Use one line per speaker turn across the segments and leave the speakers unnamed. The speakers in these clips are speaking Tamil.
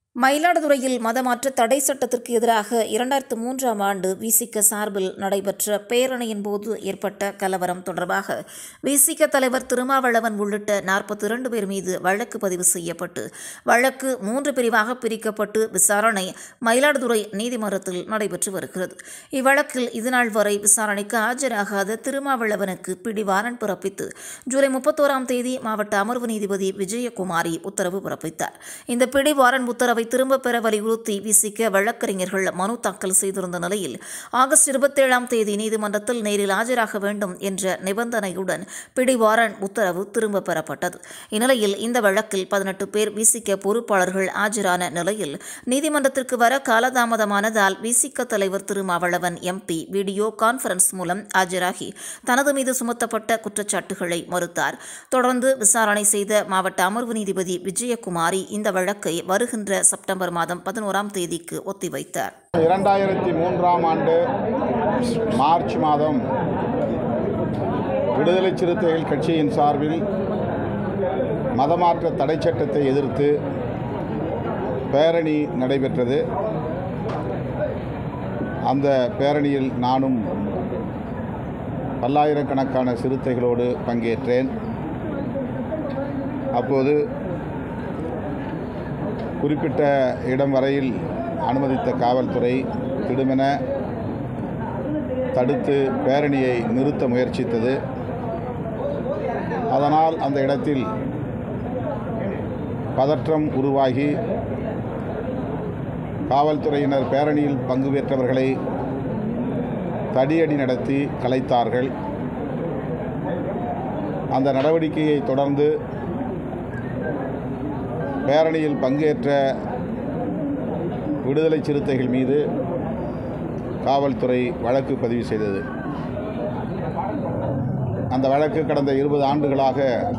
மயிலாடுதுறையில் மதமாற்ற தடை சட்டத்திற்கு எதிராக இரண்டாயிரத்து மூன்றாம் ஆண்டு விசிக சார்பில் நடைபெற்ற பேரணியின் போது ஏற்பட்ட கலவரம் தொடர்பாக விசிக தலைவர் திருமாவளவன் உள்ளிட்ட நாற்பத்தி இரண்டு பேர் மீது வழக்கு பதிவு செய்யப்பட்டு வழக்கு மூன்று பிரிவாக பிரிக்கப்பட்டு விசாரணை மயிலாடுதுறை நீதிமன்றத்தில் நடைபெற்று வருகிறது இவ்வழக்கில் இதுநாள் வரை விசாரணைக்கு ஆஜராகாத திருமாவளவனுக்கு பிடிவாரண்ட் பிறப்பித்து ஜூலை முப்பத்தோராம் தேதி மாவட்ட அமர்வு நீதிபதி விஜயகுமாரி உத்தரவு பிறப்பித்தார் இந்த பிடி வாரண்ட் உத்தரவை திரும்பப் பெற வலியுறுத்தி விசிக்க வழக்கறிஞர்கள் மனு தாக்கல் செய்திருந்த நிலையில் ஆகஸ்ட் இருபத்தேழாம் தேதி நீதிமன்றத்தில் நேரில் ஆஜராக வேண்டும் என்ற நிபந்தனையுடன் பிடி வாரண்ட் உத்தரவு திரும்பப் பெறப்பட்டது இந்நிலையில் இந்த வழக்கில் பதினெட்டு பேர் விசிக்க பொறுப்பாளர்கள் ஆஜரான நிலையில் நீதிமன்றத்திற்கு வர காலதாமதமானதால் விசிக்க தலைவர் திருமாவளவன் எம்பி வீடியோ கான்பரன்ஸ் மூலம் ஆஜராகி தனது மீது சுமத்தப்பட்ட குற்றச்சாட்டுகளை மறுத்தார் தொடர்ந்து விசாரணை செய்த மாவட்ட அமர்வு நீதிபதி விஜயகுமாரி இந்த வழக்கை வருகின்ற செப்டம்பர் மாதம் பதினோராம் தேதிக்கு ஒத்திவைத்தார்
இரண்டாயிரத்தி மூன்றாம் ஆண்டு மார்ச் மாதம் விடுதலை சிறுத்தைகள் கட்சியின் சார்பில் மதமாற்ற தடை சட்டத்தை எதிர்த்து பேரணி நடைபெற்றது அந்த பேரணியில் நானும் பல்லாயிரக்கணக்கான சிறுத்தைகளோடு பங்கேற்றேன் அப்போது குறிப்பிட்ட இடம் வரையில் அனுமதித்த காவல்துறை திடுமென தடுத்து பேரணியை நிறுத்த முயற்சித்தது அதனால் அந்த இடத்தில் பதற்றம் உருவாகி காவல்துறையினர் பேரணியில் பங்கு பெற்றவர்களை தடியடி நடத்தி கலைத்தார்கள் அந்த நடவடிக்கையை தொடர்ந்து பேரணியில் பங்கேற்ற விடுதலை சிறுத்தைகள் மீது காவல்துறை வழக்கு பதிவு செய்தது அந்த வழக்கு கடந்த இருபது ஆண்டுகளாக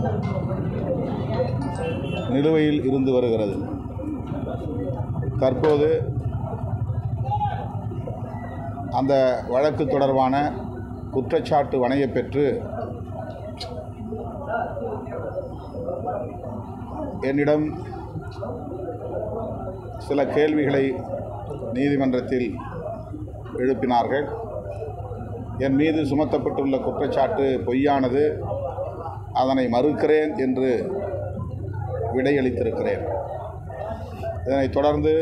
நிலுவையில் இருந்து வருகிறது தற்போது அந்த வழக்கு தொடர்பான குற்றச்சாட்டு வணையப் பெற்று என்னிடம் சில கேள்விகளை நீதிமன்றத்தில் எழுப்பினார்கள் என் மீது சுமத்தப்பட்டுள்ள குற்றச்சாட்டு பொய்யானது அதனை மறுக்கிறேன் என்று விடையளித்திருக்கிறேன் இதனைத் தொடர்ந்து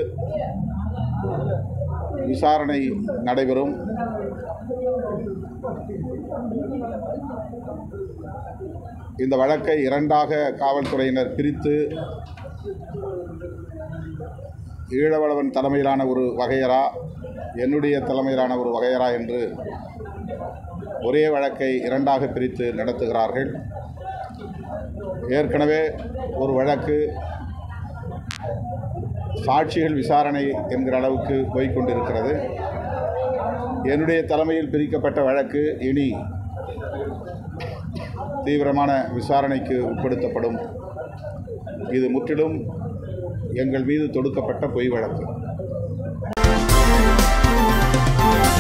விசாரணை நடைபெறும் இந்த வழக்கை இரண்டாக காவல்துறையினர் பிரித்து ஈழவளவன் தலைமையிலான ஒரு வகையரா என்னுடைய தலைமையிலான ஒரு வகையரா என்று ஒரே வழக்கை இரண்டாக பிரித்து நடத்துகிறார்கள் ஏற்கனவே ஒரு வழக்கு சாட்சிகள் விசாரணை என்கிற அளவுக்கு போய்கொண்டிருக்கிறது என்னுடைய தலைமையில் பிரிக்கப்பட்ட வழக்கு இனி தீவிரமான விசாரணைக்கு உட்படுத்தப்படும் இது முற்றிலும் எங்கள் மீது தொடுக்கப்பட்ட பொய் வழக்கு